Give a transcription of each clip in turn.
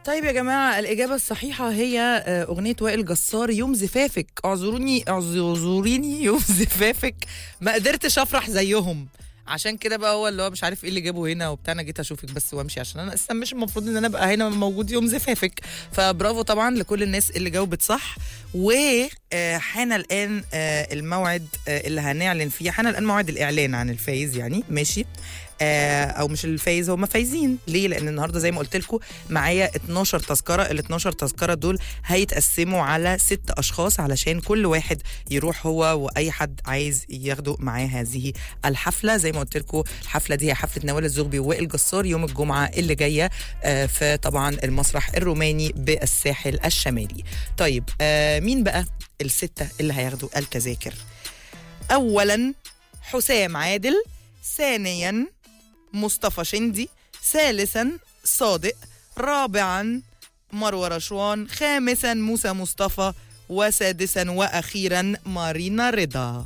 طيب يا جماعة الإجابة الصحيحة هي آه، أغنية وائل جسار يوم زفافك اعذروني اعذروني يوم زفافك ما قدرتش أفرح زيهم عشان كده بقى هو اللي هو مش عارف ايه اللي جابه هنا وبتاع انا جيت اشوفك بس وامشي عشان انا اصلا مش المفروض ان انا ابقى هنا موجود يوم زفافك فبرافو طبعا لكل الناس اللي جاوبت صح وحان الان آه، الموعد آه، اللي هنعلن فيه حان الان موعد الاعلان عن الفايز يعني ماشي آه، او مش الفايز هم فايزين ليه لان النهارده زي ما قلت لكم معايا 12 تذكره ال 12 تذكره دول هيتقسموا على ست اشخاص علشان كل واحد يروح هو واي حد عايز ياخدوا معاه هذه الحفله زي ما قلت لكم الحفله دي هي حفله نوال الزغبي ووائل جسار يوم الجمعه اللي جايه آه، في طبعا المسرح الروماني بالساحل الشمالي طيب آه، مين بقى السته اللي هياخدوا التذاكر اولا حسام عادل ثانيا مصطفى شندي ثالثا صادق رابعا مروه رشوان خامسا موسى مصطفى وسادسا واخيرا مارينا رضا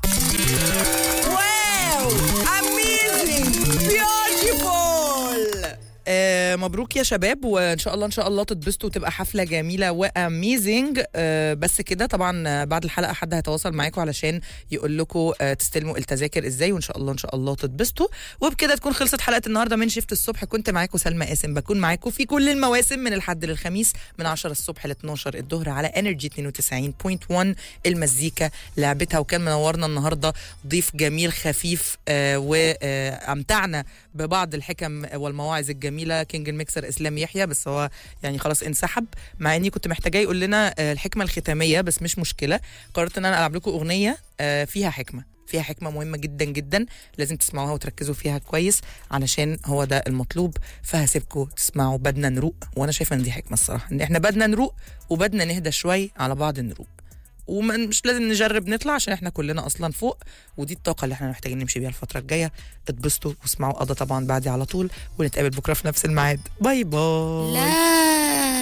واو اميزنج بيوتيفول آه مبروك يا شباب وان شاء الله ان شاء الله تتبسطوا وتبقى حفله جميله واميزنج آه بس كده طبعا آه، بعد الحلقه حد هيتواصل معاكم علشان يقول لكم آه تستلموا التذاكر ازاي وان شاء الله ان شاء الله تتبسطوا وبكده تكون خلصت حلقه النهارده من شفت الصبح كنت معاكم سلمى قاسم بكون معاكم في كل المواسم من الحد للخميس من 10 الصبح ل 12 الظهر على انرجي 92.1 المزيكا لعبتها وكان منورنا النهارده ضيف جميل خفيف آه وامتعنا ببعض الحكم والمواعظ الجميله كينج الميكسر اسلام يحيى بس هو يعني خلاص انسحب مع اني كنت محتاجاه يقول لنا آه، الحكمه الختاميه بس مش مشكله قررت ان انا العب لكم اغنيه آه، فيها حكمه فيها حكمه مهمه جدا جدا لازم تسمعوها وتركزوا فيها كويس علشان هو ده المطلوب فهسيبكم تسمعوا بدنا نروق وانا شايفه ان دي حكمه الصراحه ان احنا بدنا نروق وبدنا نهدى شوي على بعض نروق ومش لازم نجرب نطلع عشان احنا كلنا اصلا فوق ودي الطاقه اللي احنا محتاجين نمشي بيها الفتره الجايه اتبسطوا واسمعوا قضى طبعا بعدي على طول ونتقابل بكره في نفس الميعاد باي باي لا